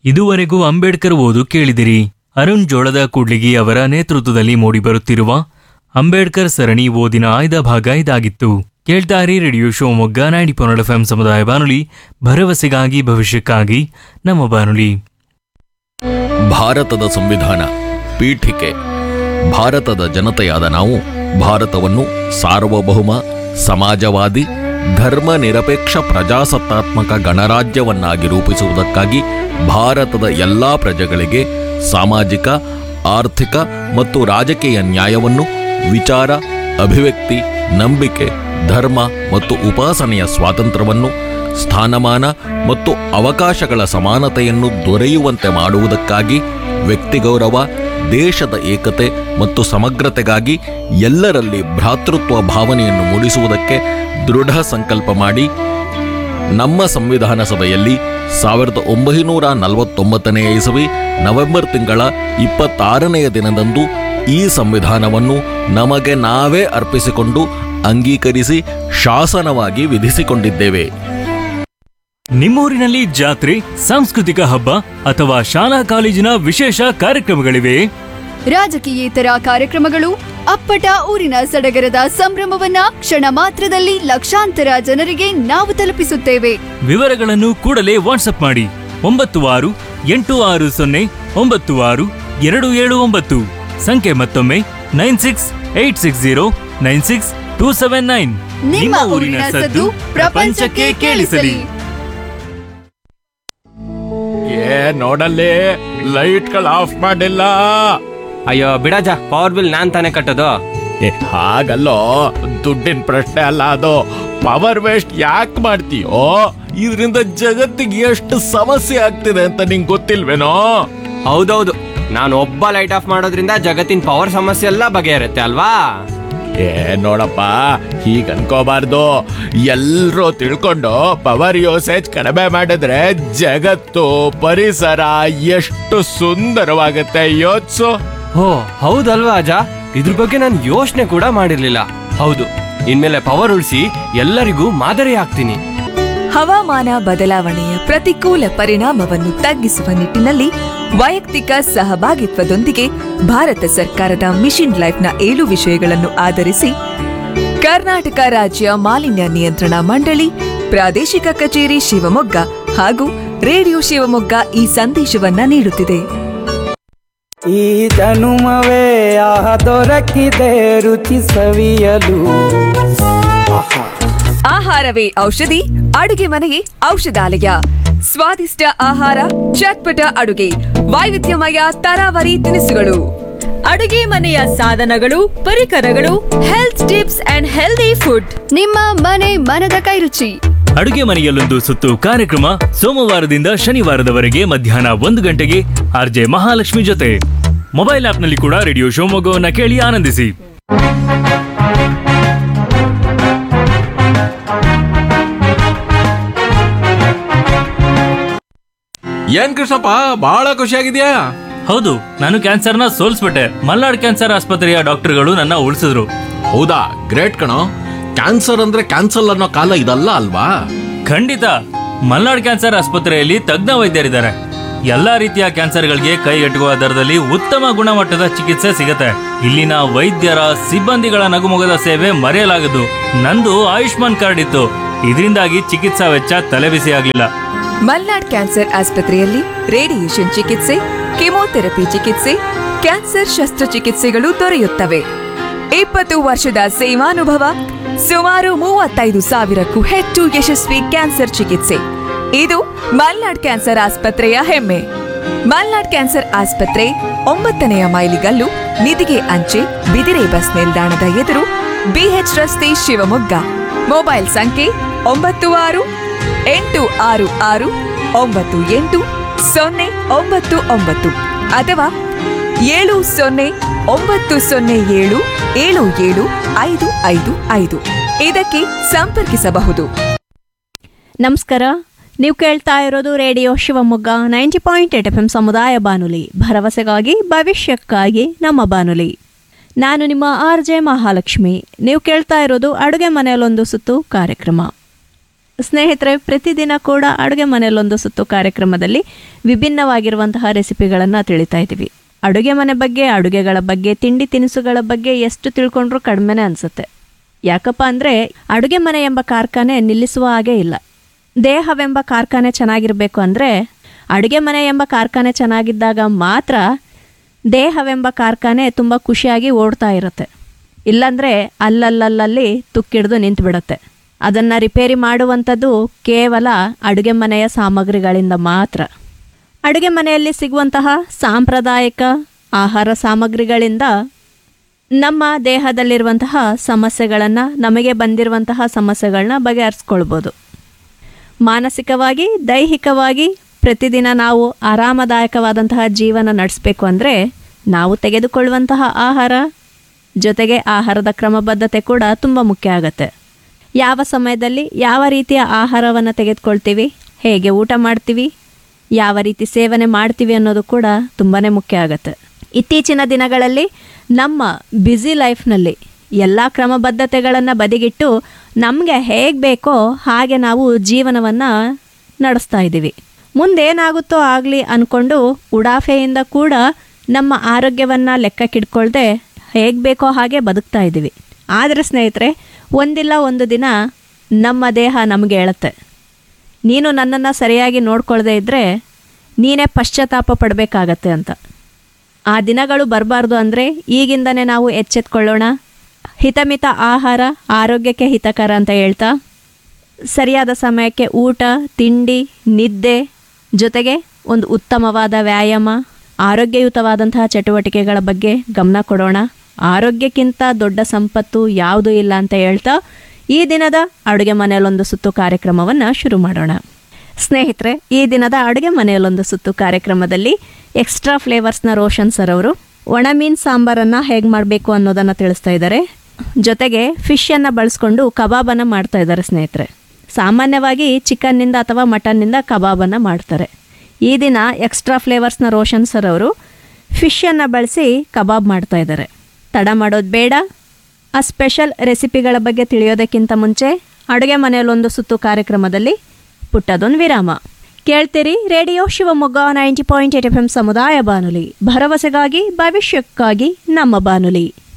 ಇದುವರೆಗೂ ಅಂಬೇಡ್ಕರ್ ಓದು ಕೇಳಿದಿರಿ ಅರುಣ್ ಜೋಳದ ಕೂಡ್ಲಿಗಿ ಅವರ ನೇತೃತ್ವದಲ್ಲಿ ಮೂಡಿಬರುತ್ತಿರುವ ಅಂಬೇಡ್ಕರ್ ಸರಣಿ ಓದಿನ ಆಯ್ದ ಭಾಗ ಇದಾಗಿತ್ತು ಕೇಳ್ತಾರಿ ರೇಡಿಯೋ ಶಿವಮೊಗ್ಗ ನೈಂಟಿ ಪೊನ್ನಡ ಎಫ್ ಸಮುದಾಯ ಬಾನುಲಿ ಭರವಸೆಗಾಗಿ ಭವಿಷ್ಯಕ್ಕಾಗಿ ನಮ್ಮ ಬಾನುಲಿ ಭಾರತದ ಸಂವಿಧಾನ ಪೀಠಿಕೆ ಭಾರತದ ಜನತೆಯಾದ ನಾವು ಭಾರತವನ್ನು ಸಾರ್ವಭೌಮ ಸಮಾಜವಾದಿ ಧರ್ಮ ನಿರಪೇಕ್ಷ ಪ್ರಜಾಸತ್ತಾತ್ಮಕ ಗಣರಾಜ್ಯವನ್ನಾಗಿ ರೂಪಿಸುವುದಕ್ಕಾಗಿ ಭಾರತದ ಎಲ್ಲಾ ಪ್ರಜೆಗಳಿಗೆ ಸಾಮಾಜಿಕ ಆರ್ಥಿಕ ಮತ್ತು ರಾಜಕೀಯ ನ್ಯಾಯವನ್ನು ವಿಚಾರ ಅಭಿವ್ಯಕ್ತಿ ನಂಬಿಕೆ ಧರ್ಮ ಮತ್ತು ಉಪಾಸನೆಯ ಸ್ವಾತಂತ್ರ್ಯವನ್ನು ಸ್ಥಾನಮಾನ ಮತ್ತು ಅವಕಾಶಗಳ ಸಮಾನತೆಯನ್ನು ದೊರೆಯುವಂತೆ ಮಾಡುವುದಕ್ಕಾಗಿ ವ್ಯಕ್ತಿಗೌರವ ದೇಶದ ಏಕತೆ ಮತ್ತು ಸಮಗ್ರತೆಗಾಗಿ ಎಲ್ಲರಲ್ಲಿ ಭ್ರಾತೃತ್ವ ಭಾವನೆಯನ್ನು ಮೂಡಿಸುವುದಕ್ಕೆ ದೃಢ ಸಂಕಲ್ಪ ಮಾಡಿ ನಮ್ಮ ಸಂವಿಧಾನ ಸಭೆಯಲ್ಲಿ ಸಾವಿರದ ಒಂಬೈನೂರ ನಲವತ್ತೊಂಬತ್ತನೆಯ ಇಸವಿ ನವೆಂಬರ್ ತಿಂಗಳ ಇಪ್ಪತ್ತಾರನೆಯ ದಿನದಂದು ಈ ಸಂವಿಧಾನವನ್ನು ನಮಗೆ ನಾವೇ ಅರ್ಪಿಸಿಕೊಂಡು ಅಂಗೀಕರಿಸಿ ಶಾಸನವಾಗಿ ವಿಧಿಸಿಕೊಂಡಿದ್ದೇವೆ ನಿಮ್ಮೂರಿನಲ್ಲಿ ಜಾತ್ರೆ ಸಾಂಸ್ಕೃತಿಕ ಹಬ್ಬ ಅಥವಾ ಶಾಲಾ ಕಾಲೇಜಿನ ವಿಶೇಷ ಕಾರ್ಯಕ್ರಮಗಳಿವೆ ರಾಜಕೀಯೇತರ ಕಾರ್ಯಕ್ರಮಗಳು ಅಪ್ಪಟ ಊರಿನ ಸಡಗರದ ಸಂಭ್ರಮವನ್ನ ಕ್ಷಣ ಮಾತ್ರದಲ್ಲಿ ಲಕ್ಷಾಂತರ ಜನರಿಗೆ ನಾವು ತಲುಪಿಸುತ್ತೇವೆ ವಿವರಗಳನ್ನು ಕೂಡಲೇ ವಾಟ್ಸಪ್ ಮಾಡಿ ಒಂಬತ್ತು ಆರು ಎಂಟು ಆರು ಸೊನ್ನೆ ಒಂಬತ್ತು ಆರು ಎರಡು ಏಳು ಒಂಬತ್ತು ಸಂಖ್ಯೆ ಮತ್ತೊಮ್ಮೆ nine six eight six zero nine six two seven nine ನಿಮ್ಮ ಊರಿನ ಸದ್ದು ಪ್ರಪಂಚಕ್ಕೆ ಕೇಳಿಸಲಿ ಏ ನೋಡಲ್ಲಿ ಲೈಟ್ಗಳು ಆಫ್ ಮಾಡಿಲ್ಲ ಅಯ್ಯೋ ಬಿಡಜ ಪವರ್ ಬಿಲ್ ನಾನ್ ತಾನೇ ಕಟ್ಟೋದು ಏ ಹಾಗಲ್ಲೋ ದುಡ್ಡಿನ ಪ್ರಶ್ನೆ ಅಲ್ಲ ಅದು ಪವರ್ ವೇಸ್ಟ್ ಯಾಕೆ ಮಾಡ್ತೀಯೋ ಇದರಿಂದ ಜಗತ್ತಿಗೆ ಎಷ್ಟು ಸಮಸ್ಯೆ ಆಗ್ತಿದೆ ಅಂತ ನಿಂಗೆ ಗೊತ್ತಿಲ್ವೇನೋ ಹೌದೌದು ನಾನು ಒಬ್ಬ ಲೈಟ್ ಆಫ್ ಮಾಡೋದ್ರಿಂದ ಜಗತ್ತಿನ ಪವರ್ ಸಮಸ್ಯೆ ಎಲ್ಲ ಬಗೆಹರುತ್ತೆ ಅಲ್ವಾ ಏ ನೋಡಪ್ಪ ಹೀಗ ಅನ್ಕೋಬಾರ್ದು ಎಲ್ರೂ ತಿಳ್ಕೊಂಡು ಪವರ್ ಯೂಸೇಜ್ ಕಡಿಮೆ ಮಾಡಿದ್ರೆ ಜಗತ್ತು ಪರಿಸರ ಎಷ್ಟು ಸುಂದರವಾಗುತ್ತೆ ಯೋಚ್ಸು ಓ ಹೌದಲ್ವಾ ಅಜ ಇದ್ರ ಬಗ್ಗೆ ನಾನು ಯೋಚನೆ ಕೂಡ ಮಾಡಿರ್ಲಿಲ್ಲ ಹೌದು ಇನ್ಮೇಲೆ ಪವರ್ ಉಳಿಸಿ ಎಲ್ಲರಿಗೂ ಮಾದರಿ ಆಗ್ತೀನಿ ಹವಾಮಾನ ಬದಲಾವಣೆಯ ಪ್ರತಿಕೂಲ ಪರಿಣಾಮವನ್ನು ತಗ್ಗಿಸುವ ನಿಟ್ಟಿನಲ್ಲಿ ವೈಯಕ್ತಿಕ ಸಹಭಾಗಿತ್ವದೊಂದಿಗೆ ಭಾರತ ಸರ್ಕಾರದ ಮಿಷನ್ ಲೈಫ್ನ ಏಳು ವಿಷಯಗಳನ್ನು ಆಧರಿಸಿ ಕರ್ನಾಟಕ ರಾಜ್ಯ ಮಾಲಿನ್ಯ ನಿಯಂತ್ರಣ ಮಂಡಳಿ ಪ್ರಾದೇಶಿಕ ಕಚೇರಿ ಶಿವಮೊಗ್ಗ ಹಾಗೂ ರೇಡಿಯೋ ಶಿವಮೊಗ್ಗ ಈ ಸಂದೇಶವನ್ನ ನೀಡುತ್ತಿದೆ ಈ ಜನುಮವೇ ಆಹ ದೊರಕಿದೆ ರುಚಿ ಸವಿಯಲು ಆಹಾ ಆಹಾರವೇ ಔಷಧಿ ಅಡುಗೆ ಮನೆಯೇ ಔಷಧಾಲಯ ಸ್ವಾದಿಷ್ಟ ಆಹಾರ ಚಟ್ಪಟ ಅಡುಗೆ ವೈವಿಧ್ಯಮಯ ತರಾವರಿ ತಿನಿಸುಗಳು ಅಡುಗೆ ಮನೆಯ ಸಾಧನಗಳು ಪರಿಕರಗಳು health tips and healthy food ನಿಮ್ಮ ಮನೆ ಮನದ ಕೈರುಚಿ ಅಡುಗೆ ಮನೆಯಲ್ಲೊಂದು ಸುತ್ತು ಕಾರ್ಯಕ್ರಮ ಸೋಮವಾರದಿಂದ ಶನಿವಾರದವರೆಗೆ ಮಧ್ಯಾಹ್ನ ಒಂದು ಗಂಟೆಗೆ ಆರ್ಜೆ ಮಹಾಲಕ್ಷ್ಮಿ ಜೊತೆ ಮೊಬೈಲ್ ಆಪ್ನಲ್ಲಿ ಕೂಡ ರೇಡಿಯೋ ಶಿವಮೊಗ್ಗವನ್ನ ಕೇಳಿ ಆನಂದಿಸಿ ಏನ್ ಕೃಷ್ಣಪ್ಪ ಬಹಳ ಖುಷಿಯಾಗಿದ್ಯಾ ಹೌದು ನಾನು ಕ್ಯಾನ್ಸರ್ನ ಸೋಲ್ಸ್ಬಿಟ್ಟೆ ಮಲ್ನಾಡ್ ಕ್ಯಾನ್ಸರ್ ಆಸ್ಪತ್ರೆಯ ಡಾಕ್ಟರ್ಗಳು ನನ್ನ ಉಳಿಸಿದ್ರು ಹೌದಾ ಗ್ರೇಟ್ ಕಣೋ ಕ್ಯಾನ್ಸರ್ ಅಂದ್ರೆ ಕ್ಯಾನ್ಸಲ್ ಅನ್ನೋ ಕಾಲ ಇದಲ್ಲ ಅಲ್ವಾ ಖಂಡಿತ ಮಲ್ನಾಡ್ ಕ್ಯಾನ್ಸರ್ ಆಸ್ಪತ್ರೆಯಲ್ಲಿ ತಜ್ಞ ವೈದ್ಯರಿದ್ದಾರೆ ಎಲ್ಲಾ ರೀತಿಯ ಕ್ಯಾನ್ಸರ್ಗಳಿಗೆ ಕೈಗೆಟುಕುವ ದರದಲ್ಲಿ ಉತ್ತಮ ಗುಣಮಟ್ಟದ ಚಿಕಿತ್ಸೆ ಸಿಗುತ್ತೆ ಇಲ್ಲಿನ ವೈದ್ಯರ ಸಿಬ್ಬಂದಿಗಳ ನಗುಮೊಗದ ಸೇವೆ ಮರೆಯಲಾಗದು ನಂದು ಆಯುಷ್ಮಾನ್ ಕಾರ್ಡ್ ಇತ್ತು ಇದರಿಂದಾಗಿ ಚಿಕಿತ್ಸಾ ವೆಚ್ಚ ತಲೆಬಿಸಿ ಆಗ್ಲಿಲ್ಲ ಮಲ್ನಾಡ್ ಕ್ಯಾನ್ಸರ್ ಆಸ್ಪತ್ರೆಯಲ್ಲಿ ರೇಡಿಯೇಷನ್ ಚಿಕಿತ್ಸೆ ಕೆಮೊಥೆರಪಿ ಚಿಕಿತ್ಸೆ ಕ್ಯಾನ್ಸರ್ ಶಸ್ತ್ರಚಿಕಿತ್ಸೆಗಳು ದೊರೆಯುತ್ತವೆ ಇಪ್ಪತ್ತು ವರ್ಷದ ಸೇವಾನುಭವ ಸುಮಾರು ಮೂವತ್ತೈದು ಸಾವಿರಕ್ಕೂ ಹೆಚ್ಚು ಯಶಸ್ವಿ ಕ್ಯಾನ್ಸರ್ ಚಿಕಿತ್ಸೆ ಇದು ಮಲ್ನಾಡ್ ಕ್ಯಾನ್ಸರ್ ಆಸ್ಪತ್ರೆಯ ಹೆಮ್ಮೆ ಮಲ್ನಾಡ್ ಕ್ಯಾನ್ಸರ್ ಆಸ್ಪತ್ರೆ ಒಂಬತ್ತನೆಯ ಮೈಲಿಗಲ್ಲು ನಿಧಿಗೆ ಅಂಚೆ ಬಿದಿರೆ ಬಸ್ ನಿಲ್ದಾಣದ ಎದುರು ಬಿಎಚ್ ರಸ್ತೆ ಶಿವಮೊಗ್ಗ ಮೊಬೈಲ್ ಸಂಖ್ಯೆ ಒಂಬತ್ತು ಆರು ಎಂಟು ಆರು ಆರು ಒಂಬತ್ತು ಎಂಟು ಸೊನ್ನೆ ಒಂಬತ್ತು ಒಂಬತ್ತು ಅಥವಾ ಏಳು ಸೊನ್ನೆ ಒಂಬತ್ತು ಸೊನ್ನೆ ಏಳು ಏಳು ಏಳು ಐದು ಐದು ಐದು ಇದಕ್ಕೆ ಸಂಪರ್ಕಿಸಬಹುದು ನಮಸ್ಕಾರ ನೀವು ಕೇಳ್ತಾ ಇರೋದು radio Shivamogga ninety point eight F M ಸಮುದಾಯ ಬಾನುಲಿ ಭರವಸೆಗಾಗಿ ಭವಿಷ್ಯಕ್ಕಾಗಿ ನಮ್ಮ ಬಾನುಲಿ ನಾನು ನಿಮ್ಮ ಆರ್ ಜೆ ಮಹಾಲಕ್ಷ್ಮಿ ನೀವು ಕೇಳ್ತಾ ಇರೋದು ಅಡುಗೆ ಮನೆಯಲ್ಲೊಂದು ಸುತ್ತು ಕಾರ್ಯಕ್ರಮ ಸ್ನೇಹಿತರೆ ಪ್ರತಿದಿನ ಕೂಡ ಅಡುಗೆ ಮನೆಯಲ್ಲೊಂದು ಸುತ್ತು ಕಾರ್ಯಕ್ರಮದಲ್ಲಿ ವಿಭಿನ್ನವಾಗಿರುವಂತಹ ರೆಸಿಪಿಗಳನ್ನು ತಿಳಿತಾ ಇದ್ದೀವಿ ಅಡುಗೆ ಮನೆ ಬಗ್ಗೆ ಅಡುಗೆಗಳ ಬಗ್ಗೆ ತಿಂಡಿ ತಿನಿಸುಗಳ ಬಗ್ಗೆ ಎಷ್ಟು ತಿಳ್ಕೊಂಡ್ರೂ ಕಡಿಮೆನೇ ಅನಿಸುತ್ತೆ ಯಾಕಪ್ಪ ಅಂದರೆ ಅಡುಗೆ ಮನೆ ಎಂಬ ಕಾರ್ಖಾನೆ ನಿಲ್ಲಿಸುವ ಹಾಗೆ ಇಲ್ಲ ದೇಹವೆಂಬ ಕಾರ್ಖಾನೆ ಚೆನ್ನಾಗಿರಬೇಕು ಅಂದರೆ ಅಡುಗೆ ಮನೆ ಎಂಬ ಕಾರ್ಖಾನೆ ಚೆನ್ನಾಗಿದ್ದಾಗ ಮಾತ್ರ ದೇಹವೆಂಬ ಕಾರ್ಖಾನೆ ತುಂಬ ಖುಷಿಯಾಗಿ ಓಡ್ತಾ ಇರುತ್ತೆ ಇಲ್ಲಾಂದರೆ ಅಲ್ಲಲ್ಲಲ್ಲಿ ತುಕ್ಕಿಡ್ದು ನಿಂತು ಬಿಡುತ್ತೆ ಅದನ್ನು ರಿಪೇರಿ ಮಾಡುವಂಥದ್ದು ಕೇವಲ ಅಡುಗೆ ಮನೆಯ ಸಾಮಗ್ರಿಗಳಿಂದ ಮಾತ್ರ ಅಡುಗೆ ಮನೆಯಲ್ಲಿ ಸಿಗುವಂತಹ ಸಾಂಪ್ರದಾಯಿಕ ಆಹಾರ ಸಾಮಗ್ರಿಗಳಿಂದ ನಮ್ಮ ದೇಹದಲ್ಲಿರುವಂತಹ ಸಮಸ್ಯೆಗಳನ್ನು ನಮಗೆ ಬಂದಿರುವಂತಹ ಸಮಸ್ಯೆಗಳನ್ನ ಬಗೆಹರಿಸ್ಕೊಳ್ಬೋದು ಮಾನಸಿಕವಾಗಿ ದೈಹಿಕವಾಗಿ ಪ್ರತಿದಿನ ನಾವು ಆರಾಮದಾಯಕವಾದಂತಹ ಜೀವನ ನಡೆಸಬೇಕು ಅಂದರೆ ನಾವು ತೆಗೆದುಕೊಳ್ಳುವಂತಹ ಆಹಾರ ಜೊತೆಗೆ ಆಹಾರದ ಕ್ರಮಬದ್ಧತೆ ಕೂಡ ತುಂಬ ಮುಖ್ಯ ಆಗುತ್ತೆ ಯಾವ ಸಮಯದಲ್ಲಿ ಯಾವ ರೀತಿಯ ಆಹಾರವನ್ನು ತೆಗೆದುಕೊಳ್ತೀವಿ ಹೇಗೆ ಊಟ ಮಾಡ್ತೀವಿ ಯಾವ ರೀತಿ ಸೇವನೆ ಮಾಡ್ತೀವಿ ಅನ್ನೋದು ಕೂಡ ತುಂಬಾ ಮುಖ್ಯ ಆಗುತ್ತೆ ಇತ್ತೀಚಿನ ದಿನಗಳಲ್ಲಿ ನಮ್ಮ ಬ್ಯುಸಿ ಲೈಫ್ನಲ್ಲಿ ಎಲ್ಲ ಕ್ರಮಬದ್ಧತೆಗಳನ್ನು ಬದಿಗಿಟ್ಟು ನಮಗೆ ಹೇಗೆ ಬೇಕೋ ಹಾಗೆ ನಾವು ಜೀವನವನ್ನು ನಡೆಸ್ತಾ ಇದ್ದೀವಿ ಮುಂದೇನಾಗುತ್ತೋ ಆಗಲಿ ಅಂದ್ಕೊಂಡು ಉಡಾಫೆಯಿಂದ ಕೂಡ ನಮ್ಮ ಆರೋಗ್ಯವನ್ನು ಲೆಕ್ಕಕ್ಕಿಡ್ಕೊಳ್ದೆ ಹೇಗೆ ಬೇಕೋ ಹಾಗೆ ಬದುಕ್ತಾ ಇದ್ದೀವಿ ಆದರೆ ಸ್ನೇಹಿತರೆ ಒಂದಿಲ್ಲ ಒಂದು ದಿನ ನಮ್ಮ ದೇಹ ನಮಗೆ ಹೇಳುತ್ತೆ ನೀನು ನನ್ನನ್ನು ಸರಿಯಾಗಿ ನೋಡ್ಕೊಳ್ದೇ ಇದ್ದರೆ ನೀನೇ ಪಶ್ಚಾತ್ತಾಪ ಪಡಬೇಕಾಗತ್ತೆ ಅಂತ ಆ ದಿನಗಳು ಬರಬಾರ್ದು ಅಂದರೆ ಈಗಿಂದನೇ ನಾವು ಎಚ್ಚೆತ್ಕೊಳ್ಳೋಣ ಹಿತಮಿತ ಆಹಾರ ಆರೋಗ್ಯಕ್ಕೆ ಹಿತಕರ ಅಂತ ಹೇಳ್ತಾ ಸರಿಯಾದ ಸಮಯಕ್ಕೆ ಊಟ ತಿಂಡಿ ನಿದ್ದೆ ಜೊತೆಗೆ ಒಂದು ಉತ್ತಮವಾದ ವ್ಯಾಯಾಮ ಆರೋಗ್ಯಯುತವಾದಂತಹ ಚಟುವಟಿಕೆಗಳ ಬಗ್ಗೆ ಗಮನ ಕೊಡೋಣ ಆರೋಗ್ಯಕ್ಕಿಂತ ದೊಡ್ಡ ಸಂಪತ್ತು ಯಾವುದೂ ಇಲ್ಲ ಅಂತ ಹೇಳ್ತಾ ಈ ದಿನದ ಅಡುಗೆ ಮನೆಯಲ್ಲೊಂದು ಸುತ್ತು ಕಾರ್ಯಕ್ರಮವನ್ನು ಶುರು ಮಾಡೋಣ ಸ್ನೇಹಿತರೆ ಈ ದಿನದ ಅಡುಗೆ ಮನೆಯಲ್ಲೊಂದು ಸುತ್ತು ಕಾರ್ಯಕ್ರಮದಲ್ಲಿ ಎಕ್ಸ್ಟ್ರಾ ಫ್ಲೇವರ್ಸ್ನ ರೋಷನ್ ಸರ್ ಅವರು ಒಣ ಮೀನ್ ಸಾಂಬಾರನ್ನು ಹೇಗೆ ಮಾಡಬೇಕು ಅನ್ನೋದನ್ನು ತಿಳಿಸ್ತಾ ಇದ್ದಾರೆ ಜೊತೆಗೆ ಫಿಶನ್ನು ಬಳಸ್ಕೊಂಡು ಕಬಾಬನ್ನು ಮಾಡ್ತಾ ಇದ್ದಾರೆ ಸ್ನೇಹಿತರೆ ಸಾಮಾನ್ಯವಾಗಿ ಚಿಕನ್ನಿಂದ ಅಥವಾ ಮಟನ್ನಿಂದ ಕಬಾಬನ್ನು ಮಾಡ್ತಾರೆ ಈ ದಿನ ಎಕ್ಸ್ಟ್ರಾ ಫ್ಲೇವರ್ಸ್ನ ರೋಷನ್ ಸರ್ ಅವರು ಫಿಶನ್ನು ಬಳಸಿ ಕಬಾಬ್ ಮಾಡ್ತಾ ಇದ್ದಾರೆ ತಡ ಮಾಡೋದು ಬೇಡ ಆ ಸ್ಪೆಷಲ್ ರೆಸಿಪಿಗಳ ಬಗ್ಗೆ ತಿಳಿಯೋದಕ್ಕಿಂತ ಮುಂಚೆ ಅಡುಗೆ ಮನೆಯಲ್ಲೊಂದು ಸುತ್ತು ಕಾರ್ಯಕ್ರಮದಲ್ಲಿ ಪುಟ್ಟದೊಂದು ವಿರಾಮ ಕೇಳ್ತೀರಿ radio Shivamogga ninety point eight F M ಸಮುದಾಯ ಬಾನುಲಿ ಭರವಸೆಗಾಗಿ ಭವಿಷ್ಯಕ್ಕಾಗಿ ನಮ್ಮ ಬಾನುಲಿ